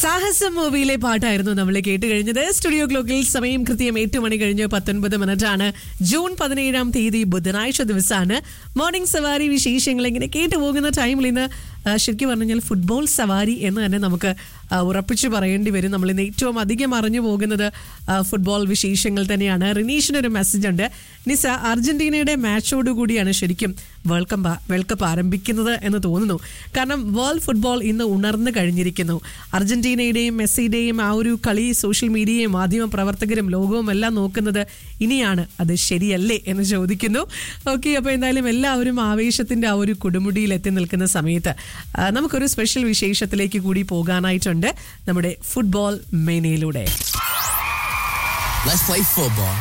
സാഹസം മൂവിയിലെ പാട്ടായിരുന്നു നമ്മൾ കേട്ട് കഴിഞ്ഞത് സ്റ്റുഡിയോ ക്ലോക്കിൽ സമയം കൃത്യം എട്ട് മണി കഴിഞ്ഞ് പത്തൊൻപത് മിനിറ്റ് ആണ് ജൂൺ പതിനേഴാം തീയതി ബുധനാഴ്ച ദിവസമാണ് മോർണിംഗ് സവാരി വിശേഷങ്ങൾ ഇങ്ങനെ കേട്ടു പോകുന്ന ടൈമിൽ ഇന്ന് ആ, ശരിക്കും പറഞ്ഞാൽ ഫുട്ബോൾ സവാരി എന്ന് തന്നെ നമുക്ക് ആ, ഉറപ്പിച്ചു പറയേണ്ടി വരും നമ്മൾ ഇന്ന് ഏറ്റവും അധികം അറിഞ്ഞു പോകുന്നത് ആ, ഫുട്ബോൾ വിശേഷങ്ങൾ തന്നെയാണ് റിനീഷിനൊരു മെസ്സേജ് ഉണ്ട് നിസ അർജന്റീനയുടെ മാച്ചോടുകൂടിയാണ് ശരിക്കും വേൾഡ് കപ്പ് വേൾഡ് കപ്പ് ആരംഭിക്കുന്നത് എന്ന് തോന്നുന്നു കാരണം വേൾഡ് ഫുട്ബോൾ ഇന്ന് ഉണർന്നു കഴിഞ്ഞിരിക്കുന്നു അർജന്റീനയുടെയും മെസ്സിയുടെയും ആ ഒരു കളി സോഷ്യൽ മീഡിയയും മാധ്യമ പ്രവർത്തകരും ലോകവും എല്ലാം നോക്കുന്നത് ഇനിയാണ് അത് ശരിയല്ലേ എന്ന് ചോദിക്കുന്നു ഓക്കെ അപ്പോൾ എന്തായാലും എല്ലാവരും ആവേശത്തിന്റെ ആ ഒരു കൊടുമുടിയിൽ എത്തി നിൽക്കുന്ന സമയത്ത് ആ, നമുക്കൊരു സ്പെഷ്യൽ വിശേഷത്തിലേക്ക് കൂടി പോകാനായിട്ടുണ്ട് നമ്മുടെ ഫുട്ബോൾ മേനയിലൂടെ Let's play football.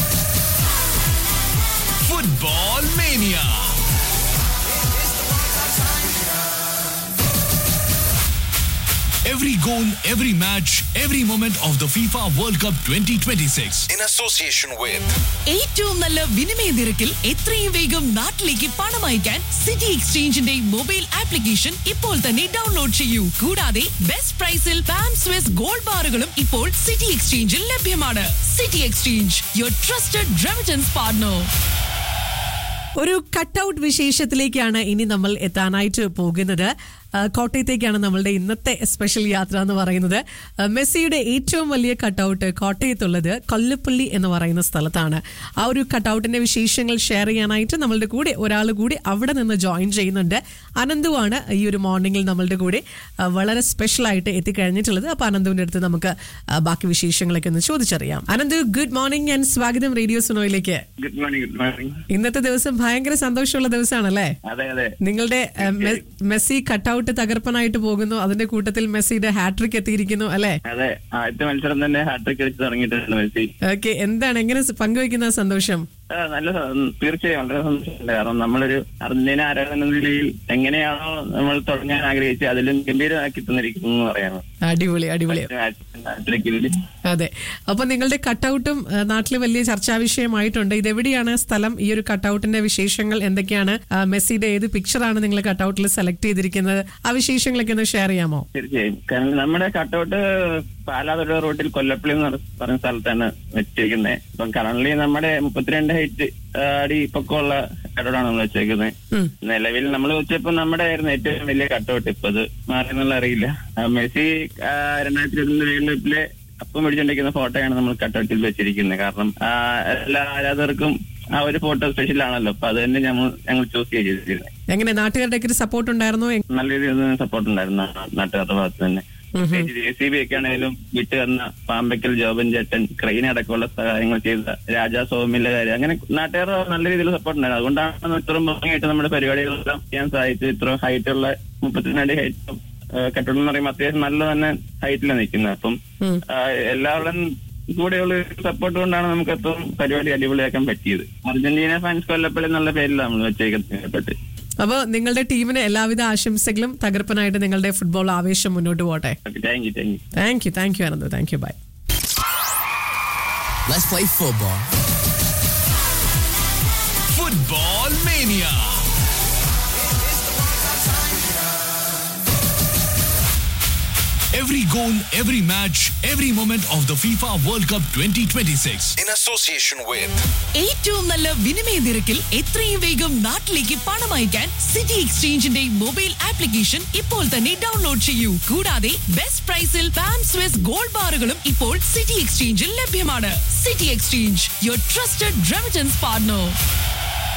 Football Mania. Every goal, every match, every moment of the FIFA World Cup 2026. In association with ഏറ്റവും നല്ല വിനിമയ നിരക്കിൽ എത്രയും വേഗം നാട്ടിലേക്ക് പണം അയക്കാൻ സിറ്റി എക്സ്ചേഞ്ചിന്റെ മൊബൈൽ ആപ്ലിക്കേഷൻ ഇപ്പോൾ തന്നെ ഡൗൺലോഡ് ചെയ്യൂ കൂടാതെ ബെസ്റ്റ് പ്രൈസിൽ പാം സ്വിസ് ഗോൾഡ് ബാറുകളും ഇപ്പോൾ സിറ്റി എക്സ്ചേഞ്ചിൽ ലഭ്യമാണ് city exchange your trusted remittance partner ഒരു കട്ടൗട്ട് വിശേഷത്തിലേക്കാണ് ഇനി നമ്മൾ എത്താനായിട്ട് പോകുന്നത് ആ, കോട്ടയത്തേക്കാണ് നമ്മളുടെ ഇന്നത്തെ സ്പെഷ്യൽ യാത്ര എന്ന് പറയുന്നത് ആ, മെസ്സിയുടെ ഏറ്റവും വലിയ കട്ടൗട്ട് കോട്ടയത്തുള്ളത് കൊല്ലപ്പള്ളി എന്ന് പറയുന്ന സ്ഥലത്താണ് ആ ഒരു കട്ടൗട്ടിന്റെ വിശേഷങ്ങൾ ഷെയർ ചെയ്യാനായിട്ട് നമ്മളുടെ കൂടെ ഒരാൾ കൂടി അവിടെ നിന്ന് ജോയിൻ ചെയ്യുന്നുണ്ട് അനന്തുവാണ് ഈ ഒരു മോർണിംഗിൽ നമ്മളുടെ കൂടെ ആ, വളരെ സ്പെഷ്യൽ ആയിട്ട് എത്തിക്കഴിഞ്ഞിട്ടുള്ളത് അപ്പൊ അനന്തുവിന്റെ അടുത്ത് നമുക്ക് ആ, ബാക്കി വിശേഷങ്ങളൊക്കെ ഒന്ന് ചോദിച്ചറിയാം അനന്തു ഗുഡ് മോർണിംഗ് ആൻഡ് സ്വാഗതം റേഡിയോ സുനോയിലേക്ക് ഗുഡ് മോർണിംഗ് ഗുഡ് മോർണിംഗ് ഇന്നത്തെ ദിവസം ഭയങ്കര സന്തോഷമുള്ള ദിവസമാണല്ലേ അതെ അതെ നിങ്ങളുടെ ഏഹ്, മെ- മെസ്സി കട്ടൗട്ട് തകർപ്പനായിട്ട് പോകുന്നു അതിന്റെ കൂട്ടത്തിൽ മെസ്സിയുടെ ഹാട്രിക് എത്തിയിരിക്കുന്നു അല്ലെ അതെ ആദ്യത്തെ മത്സരം തന്നെ ഹാട്രിക് അടിച്ച് തുടങ്ങിയിട്ടുണ്ട് മെസ്സി ഓക്കെ എന്താണ് എങ്ങനെ സ് പങ്കുവെക്കുന്ന സന്തോഷം ആ, നല്ല സ- ഉം, തീർച്ചയായും വളരെ സന്തോഷമുണ്ട് കാരണം നമ്മളൊരു അർജന്റീന ആരാധന എന്ന നിലയിൽ എങ്ങനെയാണോ നമ്മൾ തുടങ്ങാൻ ആഗ്രഹിച്ചത് അതിലും ഗംഭീരമാക്കി തന്നിരിക്കുന്നു എന്ന് പറയാമോ അടിപൊളി അടിപൊളി ഹാട്രിക്കിൽ അതെ അപ്പൊ നിങ്ങളുടെ കട്ടൗട്ടും നാട്ടിൽ വലിയ ചർച്ചാ വിഷയമായിട്ടുണ്ട് ഇതെവിടെയാണ് സ്ഥലം ഈ ഒരു കട്ടൗട്ടിന്റെ വിശേഷങ്ങൾ എന്തൊക്കെയാണ് ആ, മെസ്സിയുടെ ഏത് പിക്ചറാണ് നിങ്ങൾ കട്ടൗട്ടിൽ സെലക്ട് ചെയ്തിരിക്കുന്നത് ആ വിശേഷങ്ങളൊക്കെ ഒന്ന് ഷെയർ ചെയ്യാമോ തീർച്ചയായും കാരണം നമ്മുടെ കട്ടൗട്ട് പാലാതൊരു റൂട്ടിൽ കൊല്ലപ്പള്ളി എന്ന് പറ- പറഞ്ഞ സ്ഥലത്താണ് വെച്ചിരിക്കുന്നത് ഇപ്പം കറണ്ട്ലി നമ്മുടെ മുപ്പത്തിരണ്ട് ഹൈറ്റ് അടി പൊക്കമുള്ള കട്ടൗട്ടാണ് നമ്മൾ വെച്ചേക്കുന്നത് ഉം. നിലവിൽ നമ്മൾ വെച്ചപ്പോ നമ്മുടെ ആയിരുന്നു ഏറ്റവും വലിയ കട്ടൗട്ട് ഇപ്പൊ അത് മാറിയെന്നുള്ള അറിയില്ല ആ, മെസ്സി ആ, രണ്ടായിരത്തി ഇരുപത്തി വേൾഡ് കപ്പിലെ അപ്പം മേടിച്ചോണ്ടിരിക്കുന്ന ഫോട്ടോയാണ് നമ്മൾ കട്ടൗട്ടിൽ വെച്ചിരിക്കുന്നത് കാരണം ആ, എല്ലാ ആരാധകർക്കും ആ ഒരു ഫോട്ടോ സ്പെഷ്യൽ ആണല്ലോ അപ്പൊ അത് തന്നെ ഞങ്ങൾ ഞങ്ങൾ ചൂസ് ചെയ്തിരുന്നത് എങ്ങനെ നാട്ടുകാരുടെ ഒരു സപ്പോർട്ട് ഉണ്ടായിരുന്നോ എ- നല്ല രീതിയിൽ സപ്പോർട്ട് ഉണ്ടായിരുന്നു ആ നാട്ടുകാരുടെ ഭാഗത്ത് തന്നെ ജെ സി ബി ഒക്കെ ആണെങ്കിലും വിട്ട് തന്ന പാമ്പക്കൽ ജോബൻ ചേട്ടൻ ക്രെയിൻ അടക്കമുള്ള സഹായങ്ങൾ ചെയ്ത രാജാ സോമിന്റെ കാര്യം അങ്ങനെ നാട്ടുകാർ നല്ല രീതിയിൽ സപ്പോർട്ട് ഉണ്ടായിരുന്നു അതുകൊണ്ടാണ് ഇത്രയും ഭംഗിയായിട്ട് നമ്മുടെ പരിപാടികളെല്ലാം ചെയ്യാൻ സാധിച്ചത് ഇത്രയും ഹൈറ്റ് ഉള്ള മുപ്പത്തിരണ്ട് ഹൈറ്റ് കെട്ടിടം എന്ന് പറയുമ്പോൾ അത്യാവശ്യം നല്ല തന്നെ ഹൈറ്റിലാണ് നിൽക്കുന്നത് അപ്പം ഉം. ആ, എല്ലാവരുടെയും കൂടെയുള്ള സപ്പോർട്ട് കൊണ്ടാണ് നമുക്ക് എത്രയും പരിപാടി അടിപൊളിയാക്കാൻ പറ്റിയത് അർജന്റീന ഫാൻസ് കൊല്ലപ്പള്ളി എന്നുള്ള പേരിലാണ് നമ്മൾ വെച്ചേക്കുന്നത് അപ്പോൾ നിങ്ങളുടെ ടീമിന് എല്ലാവിധ ആശംസകളും തകർപ്പനായിട്ട് നിങ്ങളുടെ ഫുട്ബോൾ ആവേശം മുന്നോട്ട് പോട്ടെ thank you thank you thank you thank you Ananth thank you bye Let's play football. Football Mania. Every goal, every match, every moment of the FIFA World Cup 2026. In association with ഏറ്റവും നല്ല വിനിമയ നിരക്കിൽ എത്രയും വേഗം നാട്ടിലേക്ക് പണം അയക്കാൻ സിറ്റി എക്സ്ചേഞ്ചിന്റെ മൊബൈൽ ആപ്ലിക്കേഷൻ ഇപ്പോൾ തന്നെ ഡൗൺലോഡ് ചെയ്യൂ കൂടാതെ ബെസ്റ്റ് പ്രൈസിൽ പാം സ്വിസ് ഗോൾഡ് ബാറുകളും ഇപ്പോൾ സിറ്റി എക്സ്ചേഞ്ചിൽ ലഭ്യമാണ് city exchange your trusted remittance partner